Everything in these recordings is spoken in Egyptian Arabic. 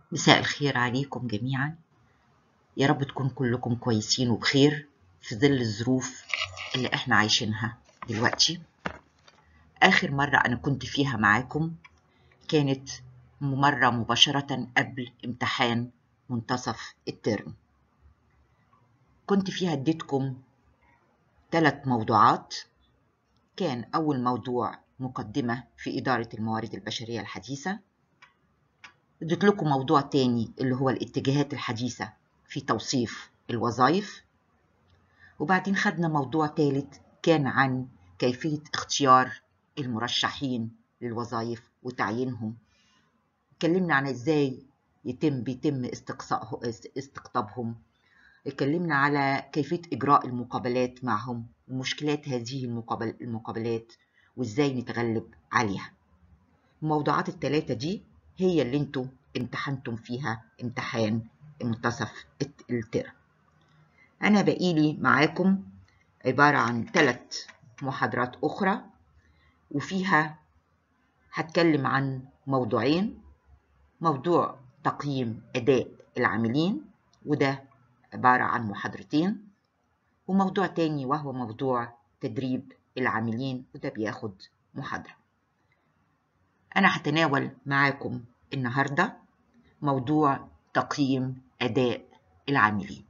مساء الخير عليكم جميعا يا رب تكون كلكم كويسين وبخير في ظل الظروف اللي احنا عايشينها دلوقتي آخر مرة أنا كنت فيها معاكم كانت مرة مباشرة قبل امتحان منتصف الترم كنت فيها اديتكم ثلاث موضوعات كان أول موضوع مقدمة في إدارة الموارد البشرية الحديثة اديت لكم موضوع تاني اللي هو الاتجاهات الحديثة في توصيف الوظائف وبعدين خدنا موضوع ثالث كان عن كيفية اختيار المرشحين للوظائف وتعيينهم اتكلمنا عن ازاي يتم بيتم استقصاء استقطابهم اتكلمنا على كيفية إجراء المقابلات معهم ومشكلات هذه المقابل المقابلات وازاي نتغلب عليها الموضوعات الثلاثة دي هي اللي انتوا امتحنتم فيها امتحان منتصف الترم أنا بقيلي معاكم عبارة عن ثلاث محاضرات أخرى وفيها هتكلم عن موضوعين موضوع تقييم أداء العاملين وده عبارة عن محاضرتين وموضوع تاني وهو موضوع تدريب العاملين وده بياخد محاضرة أنا هتناول معاكم النهاردة موضوع تقييم أداء العاملين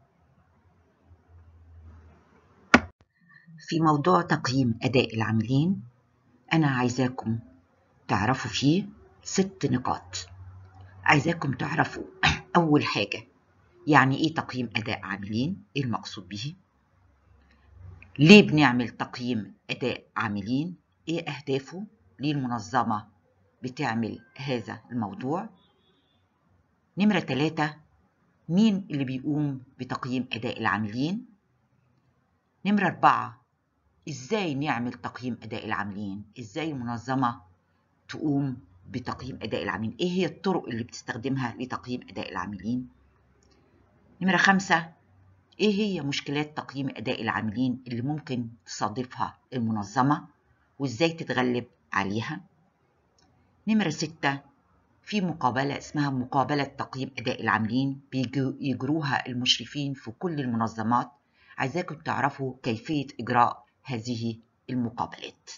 في موضوع تقييم أداء العاملين أنا عايزاكم تعرفوا فيه ست نقاط عايزاكم تعرفوا أول حاجة يعني إيه تقييم أداء عاملين؟ إيه المقصود به؟ ليه بنعمل تقييم أداء عاملين؟ إيه أهدافه؟ ليه المنظمة بتعمل هذا الموضوع؟ نمرة ثلاثة مين اللي بيقوم بتقييم أداء العاملين؟ نمرة أربعة إزاي نعمل تقييم أداء العاملين؟ إزاي المنظمة تقوم بتقييم أداء العاملين؟ إيه هي الطرق اللي بتستخدمها لتقييم أداء العاملين؟ نمرة خمسة إيه هي مشكلات تقييم أداء العاملين اللي ممكن تصادفها المنظمة وإزاي تتغلب عليها؟ نمرة ستة في مقابلة اسمها مقابلة تقييم أداء العاملين بيجروها المشرفين في كل المنظمات عايزاكم تعرفوا كيفية إجراء هذه المقابلات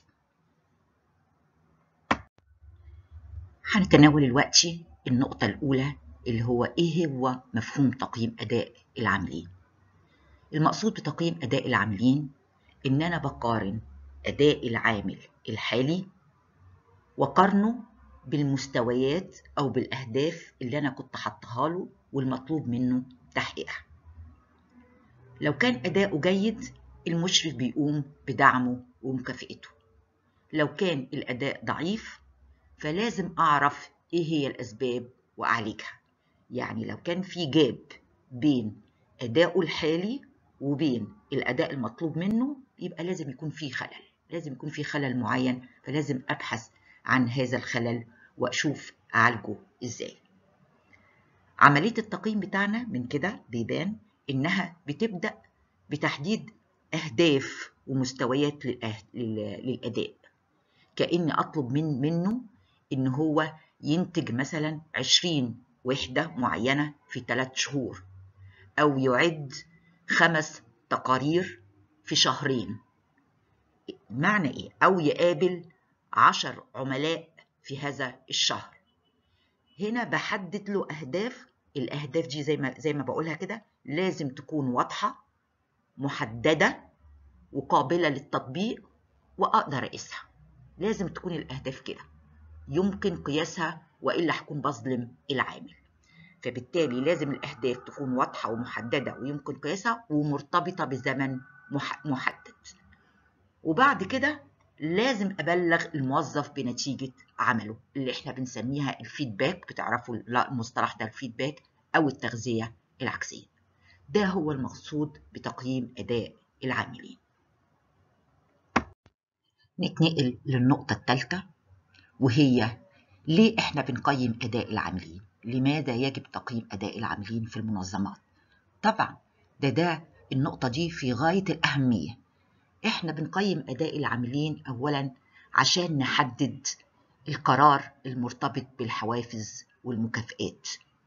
هنتناول الوقت النقطة الأولى اللي هو إيه هو مفهوم تقييم أداء العاملين المقصود بتقييم أداء العاملين إن أنا بقارن أداء العامل الحالي وقارنه بالمستويات أو بالأهداف اللي أنا كنت حطها له والمطلوب منه تحقيقها لو كان أداؤه جيد المشرف بيقوم بدعمه ومكافئته لو كان الأداء ضعيف فلازم أعرف إيه هي الأسباب وأعالجها يعني لو كان في جاب بين أداؤه الحالي وبين الأداء المطلوب منه يبقى لازم يكون في خلل لازم يكون في خلل معين فلازم أبحث عن هذا الخلل وأشوف أعالجه إزاي عملية التقييم بتاعنا من كده بيبان إنها بتبدأ بتحديد أهداف ومستويات للأداء كأني أطلب من منه إن هو ينتج مثلا 20 وحدة معينة في ثلاث شهور أو يعد خمس تقارير في شهرين معنى إيه؟ أو يقابل عشر عملاء في هذا الشهر هنا بحدد له أهداف الأهداف دي زي ما زي ما بقولها كده لازم تكون واضحة محددة وقابلة للتطبيق وأقدر أقيسها لازم تكون الأهداف كده يمكن قياسها وإلا هكون بظلم العامل فبالتالي لازم الأهداف تكون واضحة ومحددة ويمكن قياسها ومرتبطة بزمن محدد وبعد كده لازم أبلغ الموظف بنتيجة عمله اللي احنا بنسميها الفيدباك بتعرفوا المصطلح ده الفيدباك أو التغذية العكسية ده هو المقصود بتقييم أداء العاملين نتنقل للنقطة الثالثة وهي ليه احنا بنقيم أداء العاملين لماذا يجب تقييم أداء العاملين في المنظمات طبعا ده ده النقطة دي في غاية الأهمية احنا بنقيم أداء العاملين أولا عشان نحدد القرار المرتبط بالحوافز والمكافئات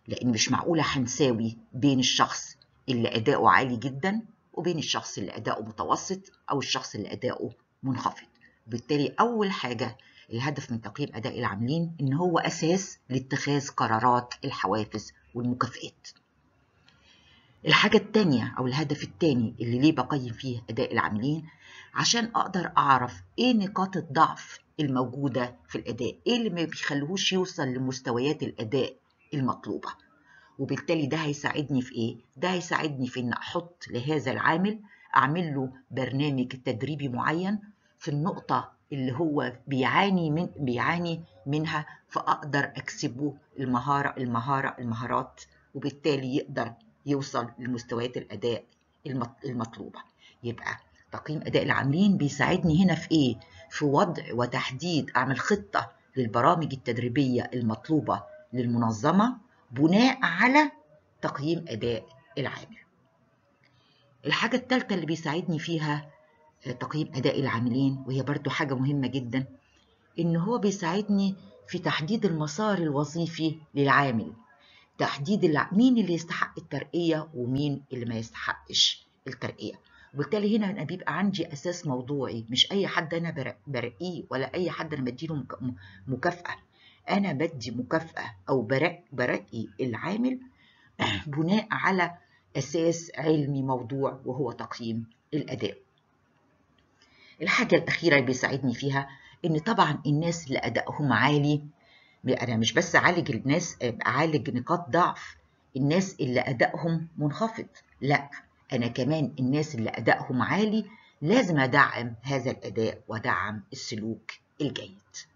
لأن مش معقولة هنساوي بين الشخص اللي أداؤه عالي جدا وبين الشخص اللي أداؤه متوسط أو الشخص اللي أداؤه منخفض بالتالي أول حاجة الهدف من تقييم أداء العاملين إن هو أساس لاتخاذ قرارات الحوافز والمكافئات الحاجة التانية أو الهدف التاني اللي ليه بقيم فيه أداء العاملين عشان أقدر أعرف إيه نقاط الضعف الموجودة في الأداء إيه اللي ما بيخليهوش يوصل لمستويات الأداء المطلوبة وبالتالي ده هيساعدني في إيه؟ ده هيساعدني في إن أحط لهذا العامل أعمل له برنامج تدريبي معين في النقطة اللي هو بيعاني من بيعاني منها فأقدر أكسبه المهارة المهارة المهارات وبالتالي يقدر يوصل لمستويات الأداء المطلوبة يبقى تقييم أداء العاملين بيساعدني هنا في إيه؟ في وضع وتحديد أعمل خطة للبرامج التدريبية المطلوبة للمنظمة بناء على تقييم أداء العامل الحاجة الثالثة اللي بيساعدني فيها تقييم أداء العاملين وهي برضو حاجة مهمة جدا إن هو بيساعدني في تحديد المسار الوظيفي للعامل تحديد مين اللي يستحق الترقية ومين اللي ما يستحقش الترقية وبالتالي هنا أنا بيبقى عندي أساس موضوعي مش أي حد أنا برقيه ولا أي حد أنا بديله مكافأة أنا بدي مكافأة أو برق برقي العامل بناء على أساس علمي موضوع وهو تقييم الأداء الحاجة الأخيرة اللي بيساعدني فيها إن طبعا الناس اللي أدائهم عالي أنا مش بس أعالج الناس أعالج نقاط ضعف الناس اللي أدائهم منخفض لا أنا كمان الناس اللي أدائهم عالي لازم أدعم هذا الأداء وأدعم السلوك الجيد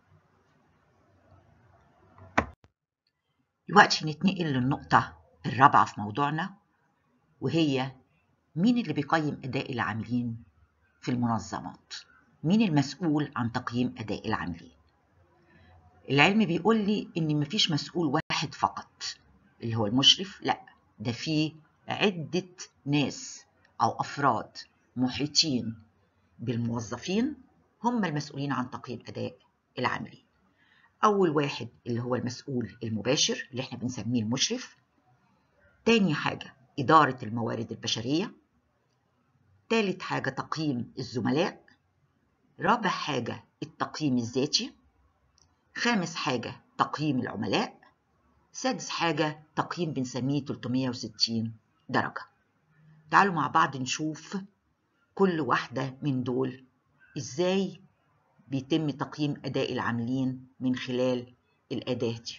دلوقتي نتنقل للنقطة الرابعة في موضوعنا وهي مين اللي بيقيم أداء العاملين في المنظمات مين المسؤول عن تقييم أداء العاملين العلم بيقول لي إن مفيش مسؤول واحد فقط اللي هو المشرف لا ده في عدة ناس أو أفراد محيطين بالموظفين هم المسؤولين عن تقييم أداء العاملين أول واحد اللي هو المسؤول المباشر اللي احنا بنسميه المشرف تاني حاجة إدارة الموارد البشرية تالت حاجة تقييم الزملاء رابع حاجة التقييم الذاتي خامس حاجة تقييم العملاء سادس حاجة تقييم بنسميه 360 درجة تعالوا مع بعض نشوف كل واحدة من دول إزاي بيتم تقييم أداء العاملين من خلال الأداة دي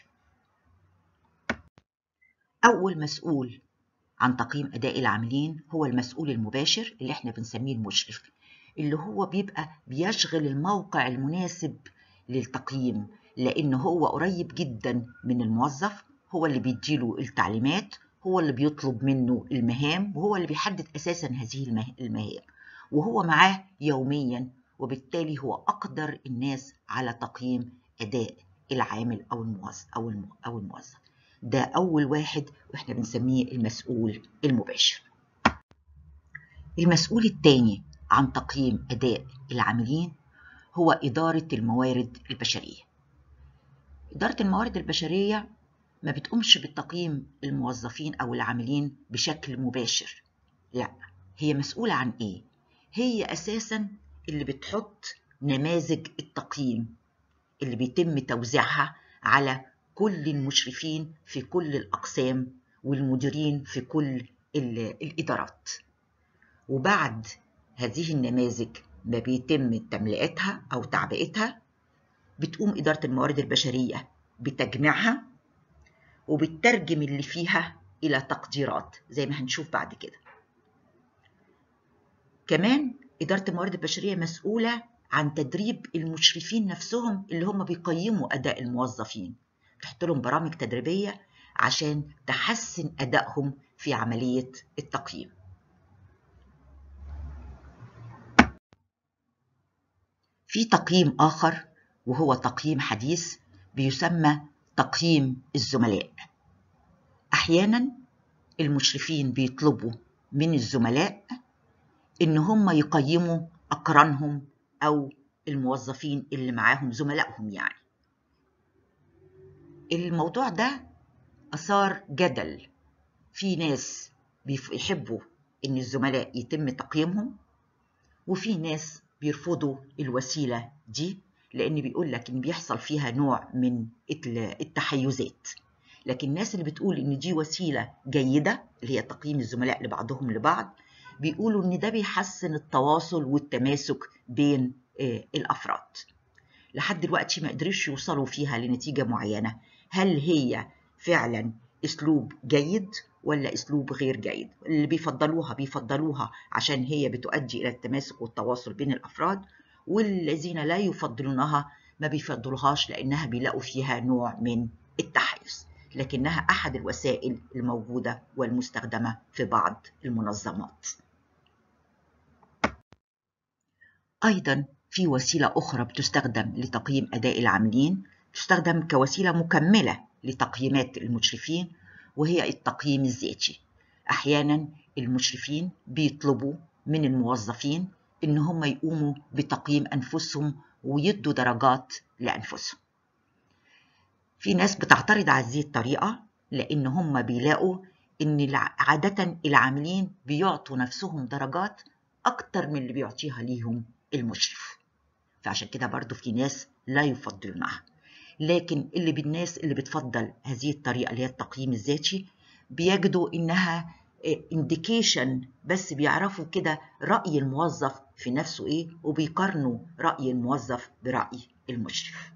أول مسؤول عن تقييم أداء العاملين هو المسؤول المباشر اللي احنا بنسميه المشرف اللي هو بيبقى بيشغل الموقع المناسب للتقييم لأن هو قريب جدا من الموظف هو اللي بيديله التعليمات هو اللي بيطلب منه المهام وهو اللي بيحدد أساسا هذه المهام وهو معاه يوميا وبالتالي هو أقدر الناس على تقييم أداء العامل أو الموظف أو أو الموظف ده أول واحد وإحنا بنسميه المسؤول المباشر المسؤول الثاني عن تقييم أداء العاملين هو إدارة الموارد البشرية إدارة الموارد البشرية ما بتقومش بالتقييم الموظفين أو العاملين بشكل مباشر لا هي مسؤولة عن إيه؟ هي أساسا اللي بتحط نماذج التقييم اللي بيتم توزيعها على كل المشرفين في كل الأقسام والمديرين في كل الإدارات وبعد هذه النماذج ما بيتم تملئتها أو تعبئتها بتقوم إدارة الموارد البشرية بتجميعها وبتترجم اللي فيها إلى تقديرات زي ما هنشوف بعد كده كمان إدارة الموارد البشرية مسؤولة عن تدريب المشرفين نفسهم اللي هم بيقيموا أداء الموظفين تحط لهم برامج تدريبية عشان تحسن أدائهم في عملية التقييم في تقييم آخر وهو تقييم حديث بيسمى تقييم الزملاء أحيانا المشرفين بيطلبوا من الزملاء إن هم يقيموا أقرانهم أو الموظفين اللي معاهم زملائهم يعني الموضوع ده أثار جدل في ناس بيحبوا إن الزملاء يتم تقييمهم وفي ناس بيرفضوا الوسيلة دي لأن بيقول لك إن بيحصل فيها نوع من التحيزات لكن الناس اللي بتقول إن دي وسيلة جيدة اللي هي تقييم الزملاء لبعضهم لبعض بيقولوا إن ده بيحسن التواصل والتماسك بين الأفراد لحد دلوقتي ما قدروش يوصلوا فيها لنتيجة معينة هل هي فعلا أسلوب جيد ولا أسلوب غير جيد اللي بيفضلوها بيفضلوها عشان هي بتؤدي إلى التماسك والتواصل بين الأفراد والذين لا يفضلونها ما بيفضلوهاش لأنها بيلاقوا فيها نوع من التحيز لكنها أحد الوسائل الموجودة والمستخدمة في بعض المنظمات أيضا في وسيلة أخرى بتستخدم لتقييم أداء العاملين تستخدم كوسيلة مكملة لتقييمات المشرفين وهي التقييم الذاتي أحيانا المشرفين بيطلبوا من الموظفين إن هم يقوموا بتقييم أنفسهم ويدوا درجات لأنفسهم في ناس بتعترض على هذه الطريقة لأن هم بيلاقوا إن عادة العاملين بيعطوا نفسهم درجات أكتر من اللي بيعطيها ليهم المشرف فعشان كده برضو في ناس لا يفضلونها لكن اللي بالناس اللي بتفضل هذه الطريقة اللي هي التقييم الذاتي بيجدوا إنها انديكيشن بس بيعرفوا كده رأي الموظف في نفسه إيه وبيقارنوا رأي الموظف برأي المشرف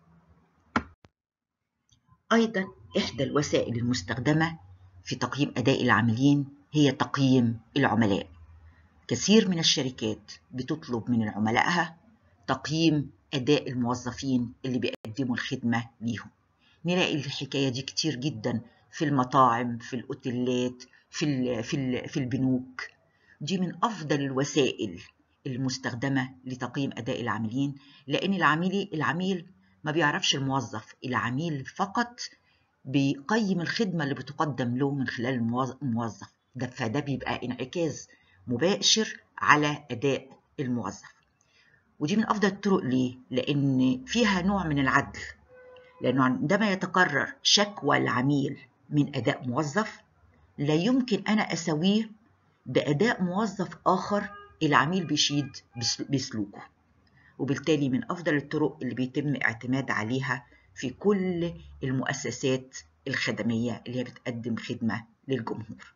أيضا إحدى الوسائل المستخدمة في تقييم أداء العاملين هي تقييم العملاء كثير من الشركات بتطلب من عملائها تقييم أداء الموظفين اللي بيقدموا الخدمة ليهم نلاقي الحكاية دي كتير جدا في المطاعم في الأوتيلات في, ال في, ال في البنوك دي من أفضل الوسائل المستخدمة لتقييم أداء العاملين لأن العميل العميل ما بيعرفش الموظف العميل فقط بيقيم الخدمة اللي بتقدم له من خلال الموظف ده فده بيبقى انعكاس مباشر على أداء الموظف ودي من أفضل الطرق ليه؟ لأن فيها نوع من العدل لأنه عندما يتكرر شكوى العميل من أداء موظف لا يمكن أنا أسويه بأداء موظف آخر العميل بيشيد بسلوكه وبالتالي من أفضل الطرق اللي بيتم اعتماد عليها في كل المؤسسات الخدمية اللي هي بتقدم خدمة للجمهور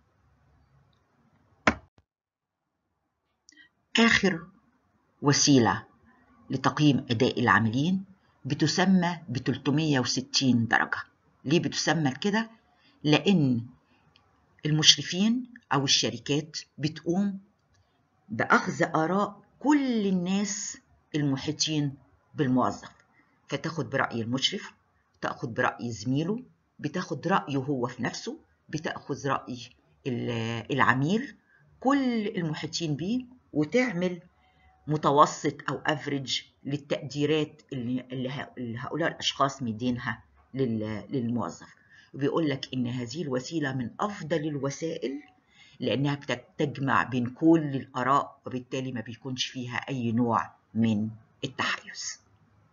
آخر وسيلة لتقييم أداء العاملين بتسمى ب 360 درجة ليه بتسمى كده؟ لأن المشرفين أو الشركات بتقوم بأخذ آراء كل الناس المحيطين بالموظف فتاخد برأي المشرف تاخد برأي زميله بتاخد رأيه هو في نفسه بتاخذ رأي العميل كل المحيطين بيه وتعمل متوسط أو أفريج للتقديرات اللي هؤلاء الأشخاص مدينها للموظف وبيقول لك إن هذه الوسيلة من أفضل الوسائل لأنها بتجمع بين كل الآراء وبالتالي ما بيكونش فيها أي نوع من التحيز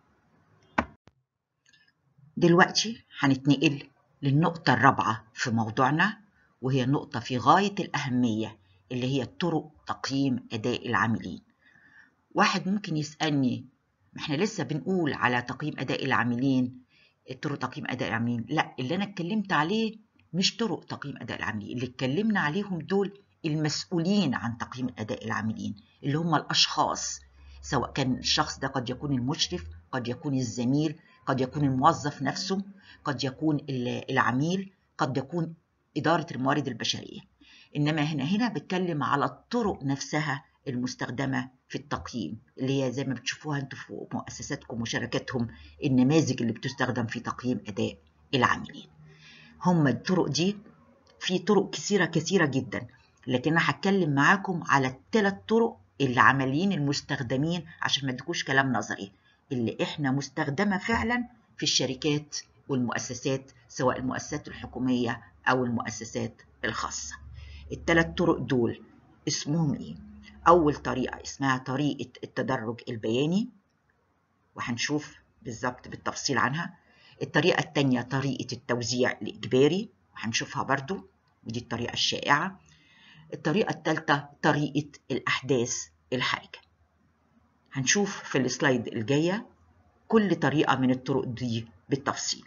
دلوقتي هنتنقل للنقطة الرابعة في موضوعنا وهي نقطة في غاية الأهمية اللي هي طرق تقييم أداء العاملين واحد ممكن يسألني ما احنا لسه بنقول على تقييم أداء العاملين طرق تقييم أداء العاملين لا اللي أنا اتكلمت عليه مش طرق تقييم أداء العاملين اللي اتكلمنا عليهم دول المسؤولين عن تقييم أداء العاملين اللي هم الأشخاص سواء كان الشخص ده قد يكون المشرف قد يكون الزميل قد يكون الموظف نفسه قد يكون العميل قد يكون إدارة الموارد البشرية إنما هنا هنا بتكلم على الطرق نفسها المستخدمة في التقييم اللي هي زي ما بتشوفوها انتوا في مؤسساتكم وشركاتهم النماذج اللي بتستخدم في تقييم أداء العاملين هم الطرق دي في طرق كثيرة كثيرة جدا لكن أنا هتكلم معاكم على الثلاث طرق اللي عمليين المستخدمين عشان ما اديكوش كلام نظري اللي احنا مستخدمة فعلا في الشركات والمؤسسات سواء المؤسسات الحكومية أو المؤسسات الخاصة الثلاث طرق دول اسمهم ايه؟ أول طريقة اسمها طريقة التدرج البياني وهنشوف بالظبط بالتفصيل عنها الطريقة التانية طريقة التوزيع الإجباري هنشوفها برضو ودي الطريقة الشائعة الطريقة الثالثة طريقة الأحداث الحرجة هنشوف في السلايد الجاية كل طريقة من الطرق دي بالتفصيل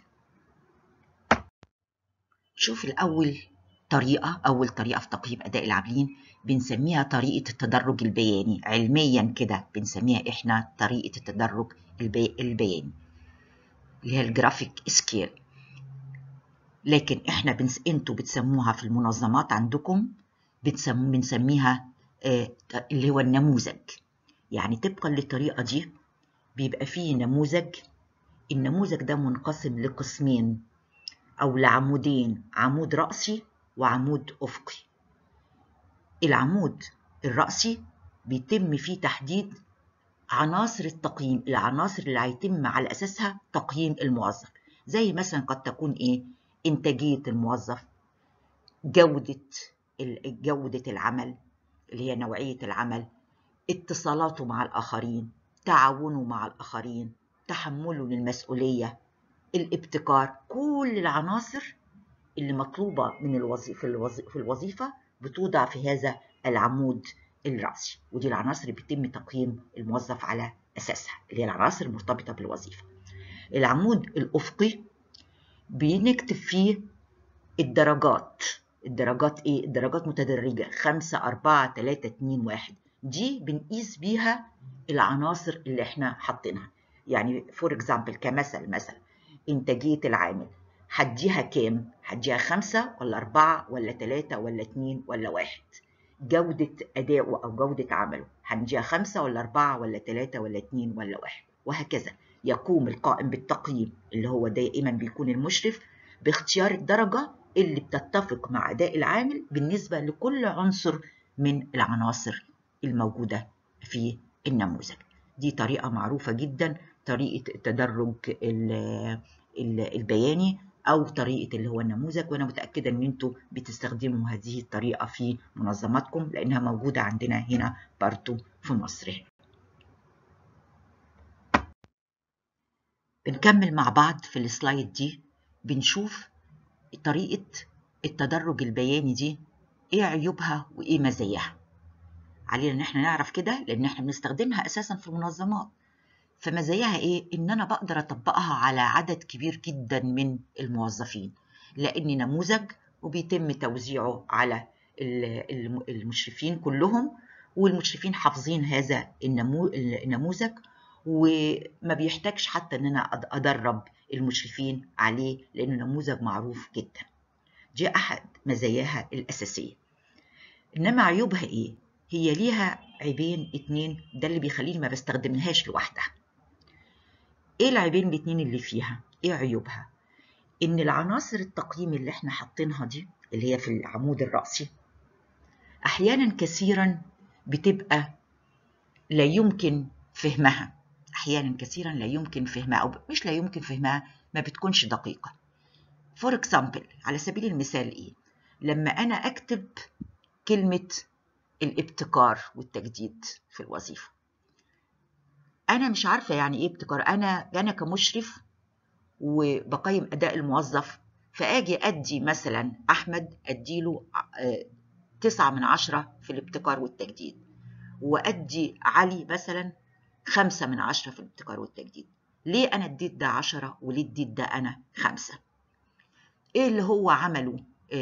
شوف الأول طريقة أول طريقة في تقييم أداء العاملين بنسميها طريقة التدرج البياني علميا كده بنسميها إحنا طريقة التدرج البي... البياني اللي هي الجرافيك سكيل لكن إحنا بنس... أنتوا بتسموها في المنظمات عندكم بتسم... بنسميها آه... اللي هو النموذج يعني طبقا للطريقة دي بيبقى فيه نموذج النموذج ده منقسم لقسمين أو لعمودين عمود رأسي وعمود أفقي العمود الرأسي بيتم فيه تحديد عناصر التقييم العناصر اللي هيتم على أساسها تقييم الموظف زي مثلا قد تكون إيه إنتاجية الموظف جودة جودة العمل اللي هي نوعية العمل اتصالاته مع الآخرين تعاونه مع الآخرين تحمله للمسؤولية الابتكار كل العناصر اللي مطلوبة من الوظيفة في الوظيفة بتوضع في هذا العمود الرأسي ودي العناصر اللي بيتم تقييم الموظف على أساسها اللي هي العناصر المرتبطة بالوظيفة العمود الأفقي بنكتب فيه الدرجات الدرجات إيه؟ الدرجات متدرجة خمسة أربعة تلاتة اتنين واحد دي بنقيس بيها العناصر اللي احنا حاطينها يعني فور اكزامبل كمثل مثلا إنتاجية العامل هديها كام؟ هديها خمسة ولا أربعة ولا تلاتة ولا اتنين ولا واحد جودة أدائه أو جودة عمله هنديها خمسة ولا أربعة ولا تلاتة ولا اتنين ولا واحد وهكذا يقوم القائم بالتقييم اللي هو دائما بيكون المشرف باختيار الدرجة اللي بتتفق مع أداء العامل بالنسبة لكل عنصر من العناصر الموجودة في النموذج دي طريقة معروفة جدا طريقة التدرج البياني أو طريقة اللي هو النموذج وأنا متأكدة إن أنتوا بتستخدموا هذه الطريقة في منظماتكم لأنها موجودة عندنا هنا برضو في مصر بنكمل مع بعض في السلايد دي بنشوف طريقة التدرج البياني دي إيه عيوبها وإيه مزاياها علينا إن إحنا نعرف كده لأن إحنا بنستخدمها أساسا في المنظمات فمزاياها ايه ان انا بقدر اطبقها على عدد كبير جدا من الموظفين لاني نموذج وبيتم توزيعه على المشرفين كلهم والمشرفين حافظين هذا النموذج وما بيحتاجش حتى ان انا ادرب المشرفين عليه لانه نموذج معروف جدا دي احد مزاياها الاساسيه انما عيوبها ايه هي ليها عيبين اتنين ده اللي بيخليني ما بستخدمهاش لوحدها ايه العيبين الاتنين اللي فيها ايه عيوبها ان العناصر التقييم اللي احنا حاطينها دي اللي هي في العمود الرأسي احيانا كثيرا بتبقى لا يمكن فهمها احيانا كثيرا لا يمكن فهمها او مش لا يمكن فهمها ما بتكونش دقيقة فور اكزامبل على سبيل المثال ايه لما انا اكتب كلمة الابتكار والتجديد في الوظيفة انا مش عارفه يعني ايه ابتكار انا انا كمشرف وبقيم اداء الموظف فاجي ادي مثلا احمد اديله تسعة من عشرة في الابتكار والتجديد وادي علي مثلا خمسة من عشرة في الابتكار والتجديد ليه انا اديت ده عشرة وليه اديت ده انا خمسة ايه اللي هو عمله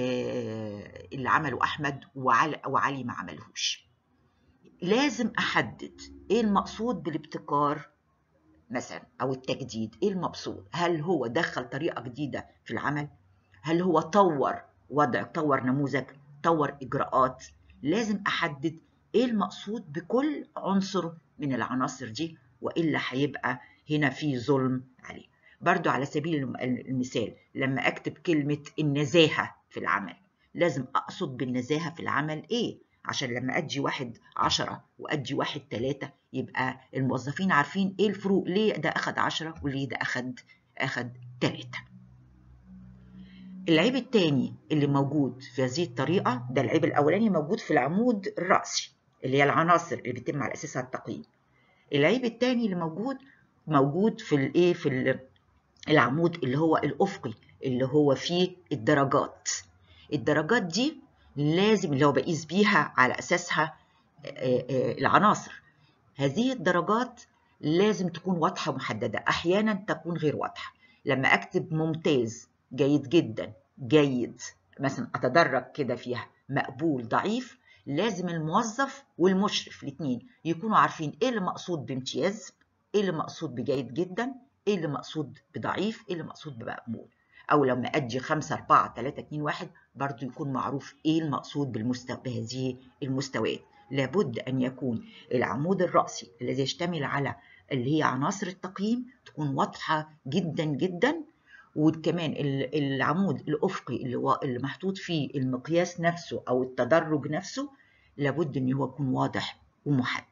اللي عمله احمد وعلي, وعلي ما عملهوش لازم احدد ايه المقصود بالابتكار مثلا او التجديد ايه المقصود هل هو دخل طريقه جديده في العمل هل هو طور وضع طور نموذج طور اجراءات لازم احدد ايه المقصود بكل عنصر من العناصر دي والا هيبقى هنا في ظلم عليه برضو على سبيل المثال لما اكتب كلمه النزاهه في العمل لازم اقصد بالنزاهه في العمل ايه عشان لما ادي واحد عشرة وادي واحد تلاتة يبقى الموظفين عارفين ايه الفروق ليه ده اخد عشرة وليه ده اخد اخد تلاتة العيب التاني اللي موجود في هذه الطريقة ده العيب الأولاني موجود في العمود الرأسي اللي هي العناصر اللي بيتم على أساسها التقييم العيب التاني اللي موجود موجود في الايه في العمود اللي هو الأفقي اللي هو فيه الدرجات الدرجات دي لازم اللي هو بقيس بيها على أساسها العناصر هذه الدرجات لازم تكون واضحة محددة أحيانا تكون غير واضحة لما أكتب ممتاز جيد جدا جيد مثلا أتدرج كده فيها مقبول ضعيف لازم الموظف والمشرف الاثنين يكونوا عارفين ايه اللي مقصود بامتياز ايه اللي مقصود بجيد جدا ايه اللي مقصود بضعيف ايه اللي مقصود بمقبول او لما ادي 5 4 3 2 1 برضو يكون معروف ايه المقصود بالمستوى بهذه المستويات لابد ان يكون العمود الرأسي الذي يشتمل على اللي هي عناصر التقييم تكون واضحة جدا جدا وكمان العمود الأفقي اللي هو اللي محطوط فيه المقياس نفسه أو التدرج نفسه لابد إن هو يكون واضح ومحدد.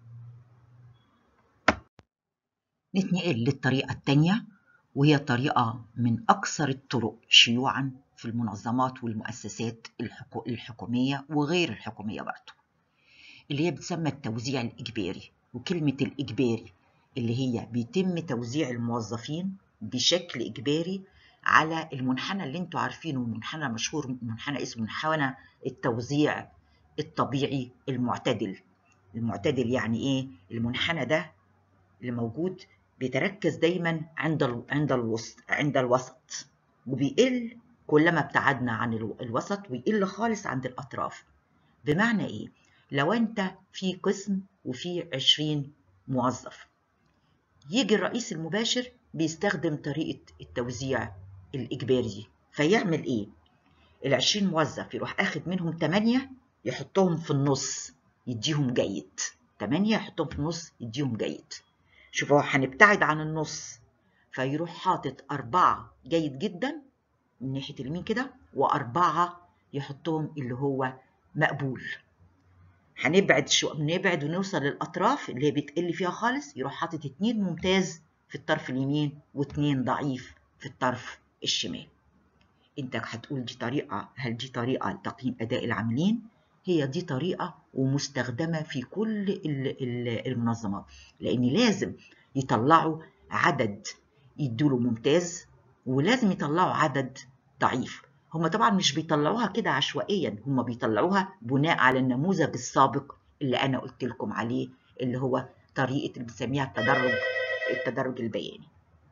نتنقل للطريقة الثانية وهي طريقة من أكثر الطرق شيوعا في المنظمات والمؤسسات الحكومية وغير الحكومية برضه اللي هي بتسمى التوزيع الإجباري وكلمة الإجباري اللي هي بيتم توزيع الموظفين بشكل إجباري على المنحنى اللي انتوا عارفينه منحنى مشهور منحنى اسمه منحنى التوزيع الطبيعي المعتدل المعتدل يعني ايه المنحنى ده اللي موجود بيتركز دايما عند ال عند الوسط عند الوسط وبيقل كلما ابتعدنا عن الوسط ويقل خالص عند الأطراف بمعنى إيه؟ لو أنت في قسم وفي 20 موظف يجي الرئيس المباشر بيستخدم طريقة التوزيع الإجباري فيعمل إيه؟ ال20 موظف يروح أخد منهم 8 يحطهم في النص يديهم جيد 8 يحطهم في النص يديهم جيد شوفوا هنبتعد عن النص فيروح حاطط أربعة جيد جدا من ناحية اليمين كده وأربعة يحطهم اللي هو مقبول هنبعد شو نبعد ونوصل للأطراف اللي هي بتقل فيها خالص يروح حاطط اتنين ممتاز في الطرف اليمين واتنين ضعيف في الطرف الشمال انت هتقول دي طريقة هل دي طريقة لتقييم أداء العاملين هي دي طريقة ومستخدمة في كل المنظمات لأن لازم يطلعوا عدد يدوله ممتاز ولازم يطلعوا عدد ضعيف هم طبعا مش بيطلعوها كده عشوائيا هم بيطلعوها بناء على النموذج السابق اللي أنا قلت لكم عليه اللي هو طريقة اللي بنسميها التدرج التدرج البياني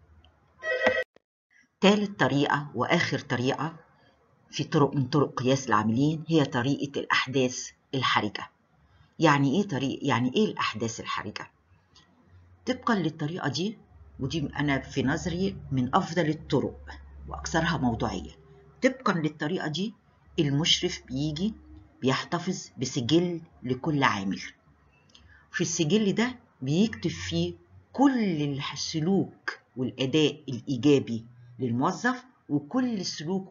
ثالث طريقة وآخر طريقة في طرق من طرق قياس العاملين هي طريقة الأحداث الحرجة يعني إيه طريق يعني إيه الأحداث الحرجة طبقا للطريقة دي ودي أنا في نظري من أفضل الطرق وأكثرها موضوعية طبقا للطريقة دي المشرف بيجي بيحتفظ بسجل لكل عامل في السجل ده بيكتب فيه كل السلوك والأداء الإيجابي للموظف وكل السلوك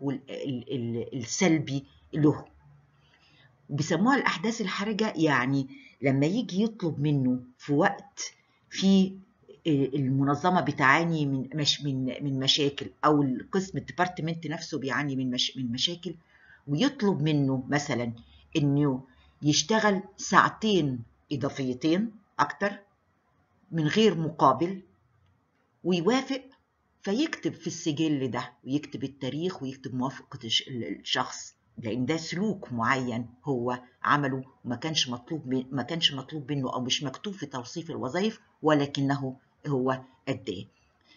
السلبي له بيسموها الأحداث الحرجة يعني لما يجي يطلب منه في وقت في المنظمة بتعاني من مش من من مشاكل أو القسم الديبارتمنت نفسه بيعاني من مش من مشاكل ويطلب منه مثلا إنه يشتغل ساعتين إضافيتين أكتر من غير مقابل ويوافق فيكتب في السجل ده ويكتب التاريخ ويكتب موافقة الشخص لأن ده سلوك معين هو عمله وما كانش مطلوب ما كانش مطلوب منه أو مش مكتوب في توصيف الوظائف ولكنه هو أداه.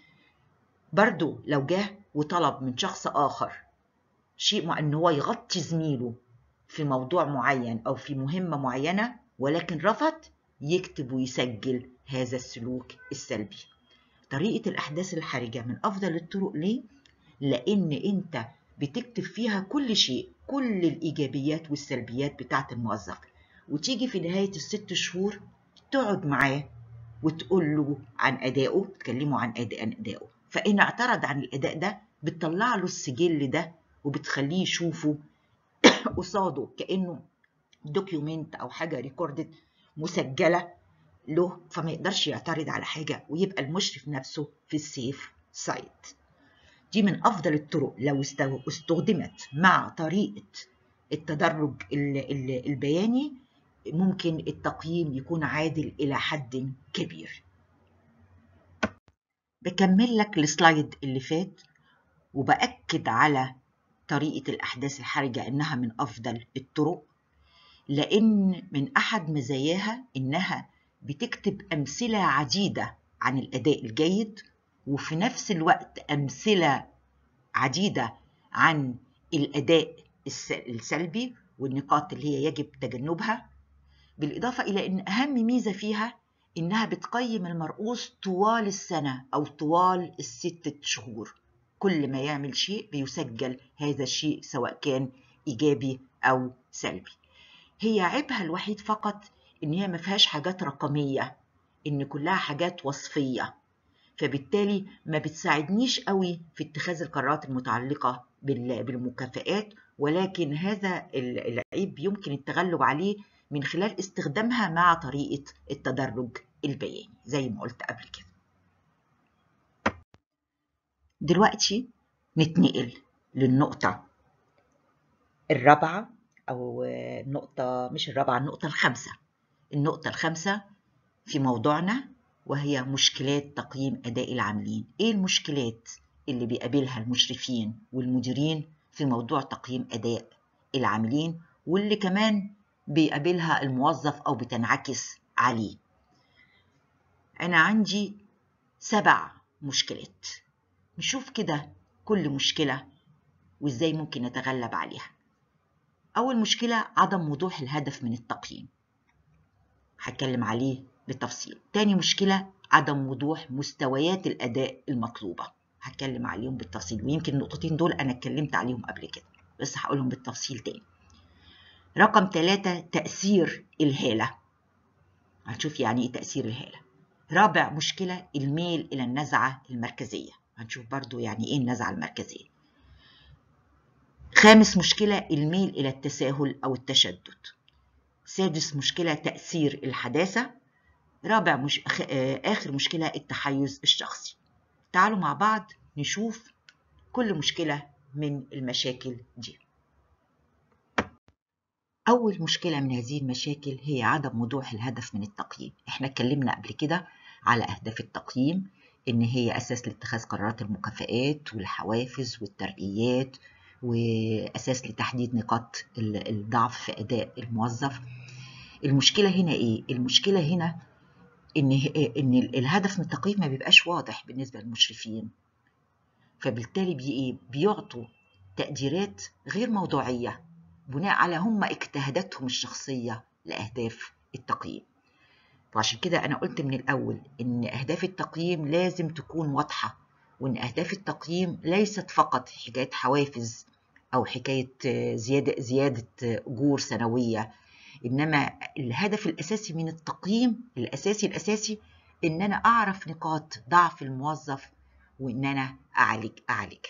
برضو لو جه وطلب من شخص آخر شيء مع إن هو يغطي زميله في موضوع معين أو في مهمة معينة ولكن رفض يكتب ويسجل هذا السلوك السلبي. طريقة الأحداث الحرجة من أفضل الطرق ليه؟ لأن أنت بتكتب فيها كل شيء كل الإيجابيات والسلبيات بتاعة الموظف وتيجي في نهاية الست شهور تقعد معاه وتقول له عن أدائه تكلمه عن أداء أدائه فإن اعترض عن الأداء ده بتطلع له السجل ده وبتخليه يشوفه قصاده كأنه دوكيومنت أو حاجة ريكوردد مسجلة له فما يقدرش يعترض على حاجة ويبقى المشرف نفسه في السيف سايد دي من أفضل الطرق لو استخدمت مع طريقة التدرج البياني ممكن التقييم يكون عادل إلى حد كبير بكمل لك السلايد اللي فات وبأكد على طريقة الأحداث الحرجة إنها من أفضل الطرق لأن من أحد مزاياها إنها بتكتب أمثلة عديدة عن الأداء الجيد وفي نفس الوقت أمثلة عديدة عن الأداء السلبي والنقاط اللي هي يجب تجنبها بالإضافة إلى أن أهم ميزة فيها إنها بتقيم المرؤوس طوال السنة أو طوال الستة شهور كل ما يعمل شيء بيسجل هذا الشيء سواء كان إيجابي أو سلبي هي عيبها الوحيد فقط إن هي ما فيهاش حاجات رقمية إن كلها حاجات وصفية فبالتالي ما بتساعدنيش قوي في اتخاذ القرارات المتعلقة بالمكافآت ولكن هذا العيب يمكن التغلب عليه من خلال استخدامها مع طريقة التدرج البياني زي ما قلت قبل كده دلوقتي نتنقل للنقطة الرابعة أو النقطة مش الرابعة النقطة الخامسة النقطة الخامسة في موضوعنا وهي مشكلات تقييم أداء العاملين إيه المشكلات اللي بيقابلها المشرفين والمديرين في موضوع تقييم أداء العاملين واللي كمان بيقابلها الموظف أو بتنعكس عليه أنا عندي سبع مشكلات نشوف كده كل مشكلة وإزاي ممكن نتغلب عليها أول مشكلة عدم وضوح الهدف من التقييم هتكلم عليه بالتفصيل تاني مشكلة عدم وضوح مستويات الأداء المطلوبة هتكلم عليهم بالتفصيل ويمكن النقطتين دول أنا اتكلمت عليهم قبل كده بس هقولهم بالتفصيل تاني رقم ثلاثة تأثير الهالة هنشوف يعني إيه تأثير الهالة رابع مشكلة الميل إلى النزعة المركزية هنشوف برضو يعني إيه النزعة المركزية خامس مشكلة الميل إلى التساهل أو التشدد سادس مشكلة تأثير الحداثة رابع مش... آخر مشكلة التحيز الشخصي تعالوا مع بعض نشوف كل مشكلة من المشاكل دي أول مشكلة من هذه المشاكل هي عدم وضوح الهدف من التقييم احنا اتكلمنا قبل كده على أهداف التقييم إن هي أساس لاتخاذ قرارات المكافآت والحوافز والترقيات وأساس لتحديد نقاط الضعف في أداء الموظف المشكلة هنا إيه؟ المشكلة هنا إن إن الهدف من التقييم ما بيبقاش واضح بالنسبة للمشرفين فبالتالي بي بيعطوا تقديرات غير موضوعية بناء على هم اجتهاداتهم الشخصية لأهداف التقييم وعشان كده أنا قلت من الأول إن أهداف التقييم لازم تكون واضحة وإن أهداف التقييم ليست فقط حكاية حوافز أو حكاية زيادة زيادة أجور سنوية إنما الهدف الأساسي من التقييم الأساسي الأساسي إن أنا أعرف نقاط ضعف الموظف وإن أنا أعالج أعالجها.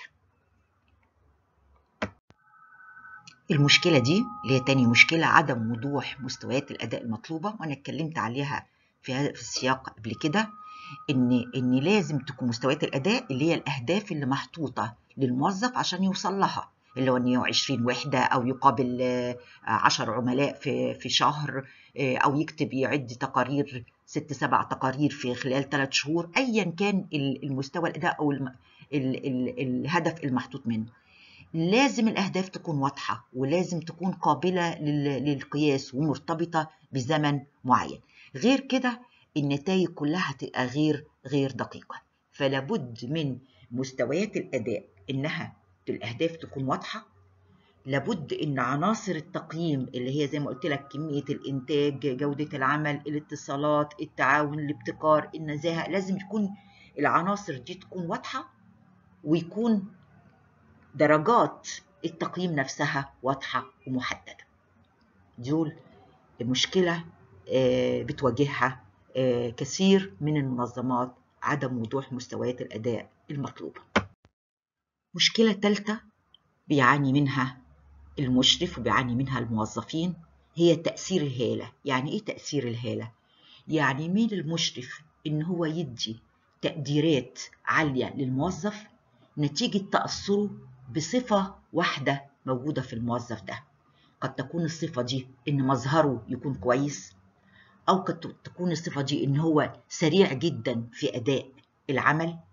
المشكلة دي اللي هي تاني مشكلة عدم وضوح مستويات الأداء المطلوبة وأنا اتكلمت عليها في هذا في السياق قبل كده إن إن لازم تكون مستويات الأداء اللي هي الأهداف اللي محطوطة للموظف عشان يوصل لها اللي هو 120 وحدة أو يقابل 10 عملاء في في شهر أو يكتب يعد تقارير ست سبع تقارير في خلال ثلاث شهور أيا كان المستوى الأداء أو ال ال ال الهدف المحطوط منه لازم الأهداف تكون واضحة ولازم تكون قابلة للقياس ومرتبطة بزمن معين غير كده النتائج كلها هتبقى غير غير دقيقة فلا بد من مستويات الأداء إنها الأهداف تكون واضحة لابد إن عناصر التقييم اللي هي زي ما قلت لك كمية الإنتاج جودة العمل الاتصالات التعاون الابتكار النزاهة لازم يكون العناصر دي تكون واضحة ويكون درجات التقييم نفسها واضحة ومحددة دول مشكلة بتواجهها كثير من المنظمات عدم وضوح مستويات الأداء المطلوبة مشكلة ثالثة بيعاني منها المشرف وبيعاني منها الموظفين هي تأثير الهالة يعني إيه تأثير الهالة؟ يعني مين المشرف إن هو يدي تقديرات عالية للموظف نتيجة تأثره بصفة واحدة موجودة في الموظف ده قد تكون الصفة دي إن مظهره يكون كويس أو قد تكون الصفة دي إن هو سريع جدا في أداء العمل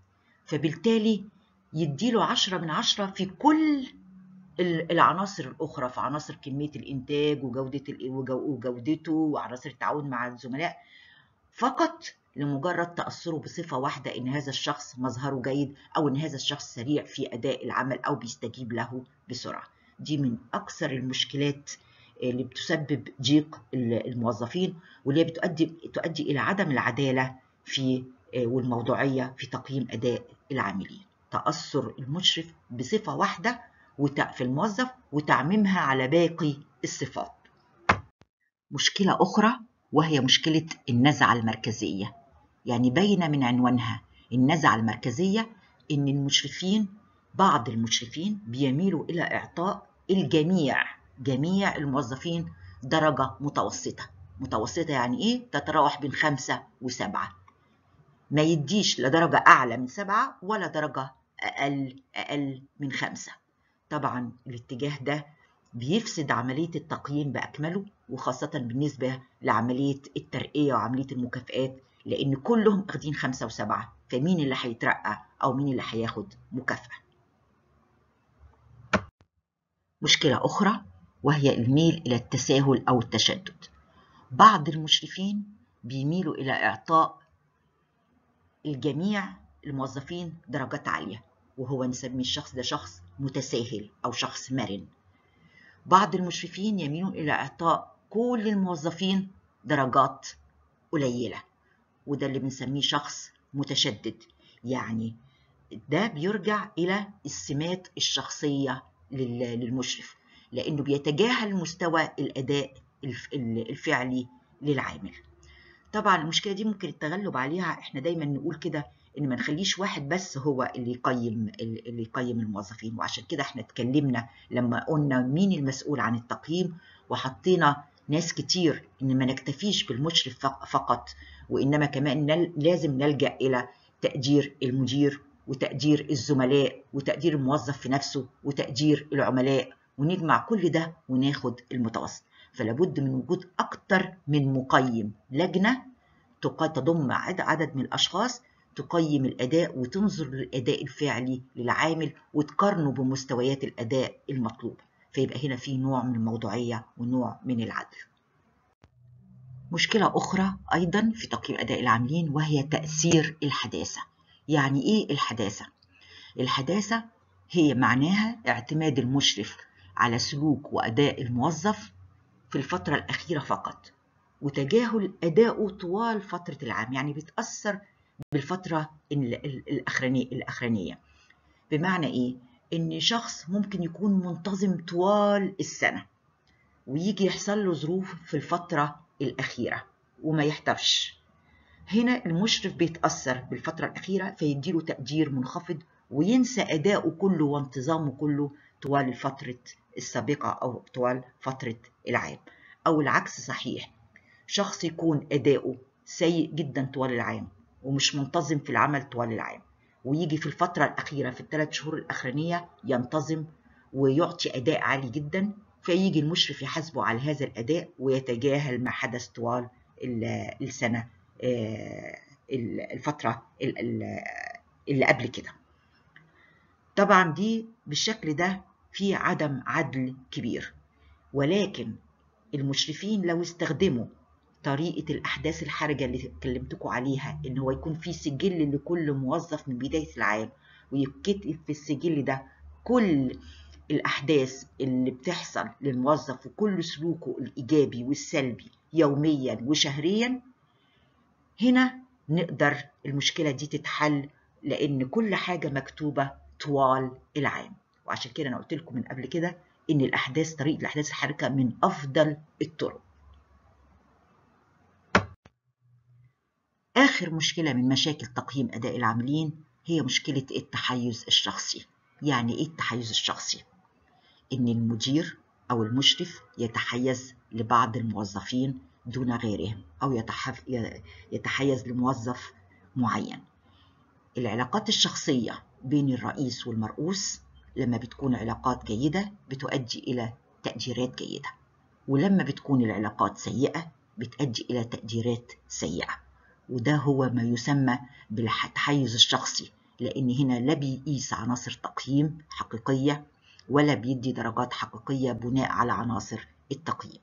فبالتالي يديله عشرة من عشرة في كل العناصر الأخرى في عناصر كمية الإنتاج وجودة وجودته وعناصر التعاون مع الزملاء فقط لمجرد تأثره بصفة واحدة إن هذا الشخص مظهره جيد أو إن هذا الشخص سريع في أداء العمل أو بيستجيب له بسرعة دي من أكثر المشكلات اللي بتسبب ضيق الموظفين واللي هي بتؤدي تؤدي إلى عدم العدالة في والموضوعية في تقييم أداء العاملين تأثر المشرف بصفة واحدة في الموظف وتعميمها على باقي الصفات مشكلة أخرى وهي مشكلة النزعة المركزية يعني باينة من عنوانها النزعة المركزية إن المشرفين بعض المشرفين بيميلوا إلى إعطاء الجميع جميع الموظفين درجة متوسطة متوسطة يعني إيه؟ تتراوح بين خمسة وسبعة ما يديش لا درجة أعلى من سبعة ولا درجة أقل أقل من خمسة طبعا الاتجاه ده بيفسد عملية التقييم بأكمله وخاصة بالنسبة لعملية الترقية وعملية المكافآت لأن كلهم أخدين خمسة وسبعة فمين اللي هيترقى أو مين اللي هياخد مكافأة مشكلة أخرى وهي الميل إلى التساهل أو التشدد بعض المشرفين بيميلوا إلى إعطاء الجميع الموظفين درجات عالية وهو نسمي الشخص ده شخص متساهل أو شخص مرن بعض المشرفين يميلون إلى إعطاء كل الموظفين درجات قليلة وده اللي بنسميه شخص متشدد يعني ده بيرجع إلى السمات الشخصية للمشرف لأنه بيتجاهل مستوى الأداء الفعلي للعامل طبعا المشكلة دي ممكن التغلب عليها احنا دايما نقول كده ان ما نخليش واحد بس هو اللي يقيم اللي يقيم الموظفين وعشان كده احنا اتكلمنا لما قلنا مين المسؤول عن التقييم وحطينا ناس كتير ان ما نكتفيش بالمشرف فقط وانما كمان نل لازم نلجا الى تقدير المدير وتقدير الزملاء وتقدير الموظف في نفسه وتقدير العملاء ونجمع كل ده وناخد المتوسط فلابد من وجود اكتر من مقيم لجنه تضم عدد من الاشخاص تقيم الأداء وتنظر للأداء الفعلي للعامل وتقارنه بمستويات الأداء المطلوب فيبقى هنا في نوع من الموضوعية ونوع من العدل مشكلة أخرى أيضا في تقييم أداء العاملين وهي تأثير الحداثة يعني إيه الحداثة؟ الحداثة هي معناها اعتماد المشرف على سلوك وأداء الموظف في الفترة الأخيرة فقط وتجاهل أدائه طوال فترة العام يعني بتأثر بالفترة الأخرانية, الأخرانية بمعنى إيه؟ إن شخص ممكن يكون منتظم طوال السنة ويجي يحصل له ظروف في الفترة الأخيرة وما يحترش هنا المشرف بيتأثر بالفترة الأخيرة فيديله تقدير منخفض وينسى أداؤه كله وانتظامه كله طوال الفترة السابقة أو طوال فترة العام أو العكس صحيح شخص يكون أداؤه سيء جدا طوال العام ومش منتظم في العمل طوال العام ويجي في الفترة الأخيرة في الثلاث شهور الأخرانية ينتظم ويعطي أداء عالي جدا فيجي المشرف يحاسبه على هذا الأداء ويتجاهل ما حدث طوال السنة الفترة اللي قبل كده طبعا دي بالشكل ده في عدم عدل كبير ولكن المشرفين لو استخدموا طريقة الأحداث الحرجة اللي كلمتكم عليها إن هو يكون في سجل لكل موظف من بداية العام ويتكتب في السجل ده كل الأحداث اللي بتحصل للموظف وكل سلوكه الإيجابي والسلبي يوميا وشهريا هنا نقدر المشكلة دي تتحل لأن كل حاجة مكتوبة طوال العام وعشان كده أنا قلت لكم من قبل كده إن الأحداث طريقة الأحداث الحركة من أفضل الطرق آخر مشكلة من مشاكل تقييم أداء العاملين هي مشكلة التحيز الشخصي يعني إيه التحيز الشخصي؟ إن المدير أو المشرف يتحيز لبعض الموظفين دون غيرهم أو يتحيز لموظف معين العلاقات الشخصية بين الرئيس والمرؤوس لما بتكون علاقات جيدة بتؤدي إلى تقديرات جيدة ولما بتكون العلاقات سيئة بتؤدي إلى تقديرات سيئة وده هو ما يسمى بالتحيز الشخصي لأن هنا لا بيقيس عناصر تقييم حقيقية ولا بيدي درجات حقيقية بناء على عناصر التقييم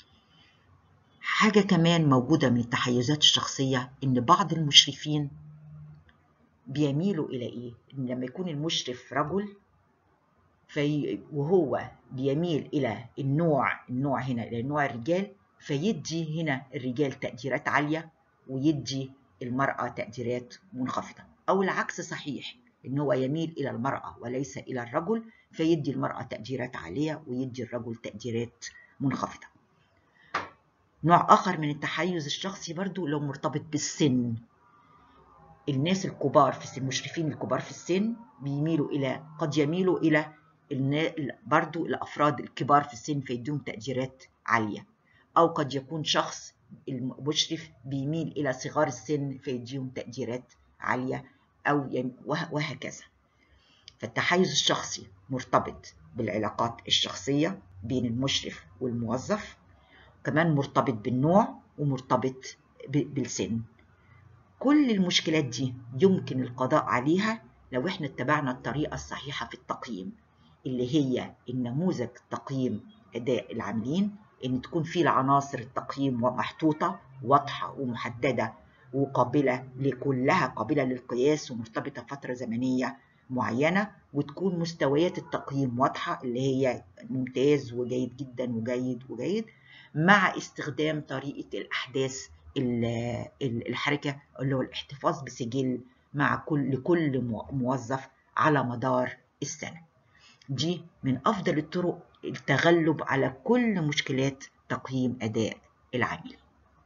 حاجة كمان موجودة من التحيزات الشخصية إن بعض المشرفين بيميلوا إلى إيه؟ إن لما يكون المشرف رجل في وهو بيميل إلى النوع النوع هنا إلى نوع الرجال فيدي هنا الرجال تقديرات عالية ويدي المرأة تقديرات منخفضة أو العكس صحيح إن هو يميل إلى المرأة وليس إلى الرجل فيدي المرأة تقديرات عالية ويدي الرجل تقديرات منخفضة نوع آخر من التحيز الشخصي برضو لو مرتبط بالسن الناس الكبار في السن المشرفين الكبار في السن بيميلوا إلى قد يميلوا إلى برضو الأفراد الكبار في السن فيديهم تقديرات عالية أو قد يكون شخص المشرف بيميل إلى صغار السن فيديهم تقديرات عالية أو وهكذا فالتحيز الشخصي مرتبط بالعلاقات الشخصية بين المشرف والموظف كمان مرتبط بالنوع ومرتبط بالسن كل المشكلات دي يمكن القضاء عليها لو احنا اتبعنا الطريقة الصحيحة في التقييم اللي هي النموذج تقييم أداء العاملين إن تكون فيه العناصر التقييم محطوطة واضحة ومحددة وقابلة لكلها قابلة للقياس ومرتبطة فترة زمنية معينة وتكون مستويات التقييم واضحة اللي هي ممتاز وجيد جدا وجيد وجيد مع استخدام طريقة الأحداث الحركة اللي هو الاحتفاظ بسجل مع كل لكل موظف على مدار السنة دي من أفضل الطرق التغلب على كل مشكلات تقييم أداء العامل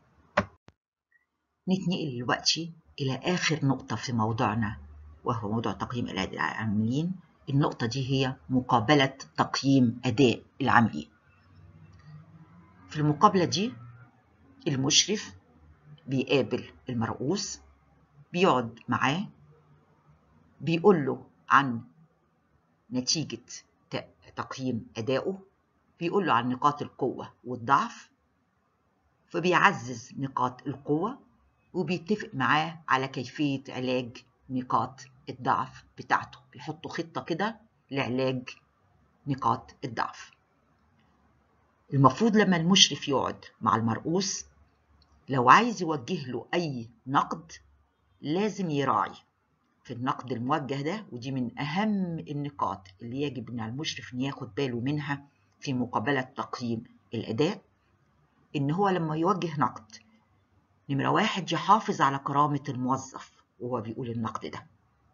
نتنقل دلوقتي إلى آخر نقطة في موضوعنا وهو موضوع تقييم أداء العاملين النقطة دي هي مقابلة تقييم أداء العاملين في المقابلة دي المشرف بيقابل المرؤوس بيقعد معاه بيقول له عن نتيجة تقييم أدائه بيقول له عن نقاط القوة والضعف فبيعزز نقاط القوة وبيتفق معاه على كيفية علاج نقاط الضعف بتاعته بيحطوا خطة كده لعلاج نقاط الضعف المفروض لما المشرف يقعد مع المرؤوس لو عايز يوجه له أي نقد لازم يراعي في النقد الموجه ده ودي من أهم النقاط اللي يجب إن المشرف إن ياخد باله منها في مقابلة تقييم الأداء إن هو لما يوجه نقد نمرة واحد يحافظ على كرامة الموظف وهو بيقول النقد ده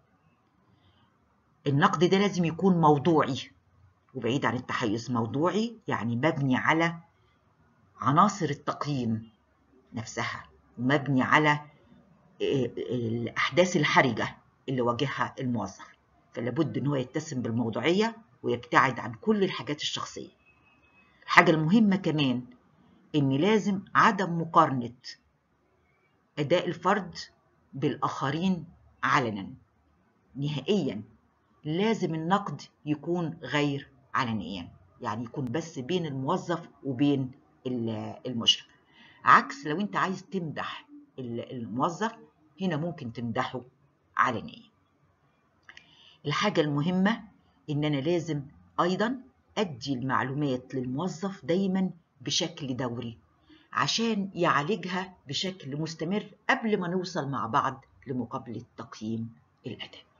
النقد ده لازم يكون موضوعي وبعيد عن التحيز موضوعي يعني مبني على عناصر التقييم نفسها ومبني على الأحداث الحرجة اللي واجهها الموظف فلابد إن هو يتسم بالموضوعية ويبتعد عن كل الحاجات الشخصية الحاجة المهمة كمان إن لازم عدم مقارنة أداء الفرد بالآخرين علنا نهائيا لازم النقد يكون غير علنيا يعني يكون بس بين الموظف وبين المشرف عكس لو انت عايز تمدح الموظف هنا ممكن تمدحه علنيا الحاجة المهمة ان انا لازم ايضا ادي المعلومات للموظف دايما بشكل دوري عشان يعالجها بشكل مستمر قبل ما نوصل مع بعض لمقابلة تقييم الأداء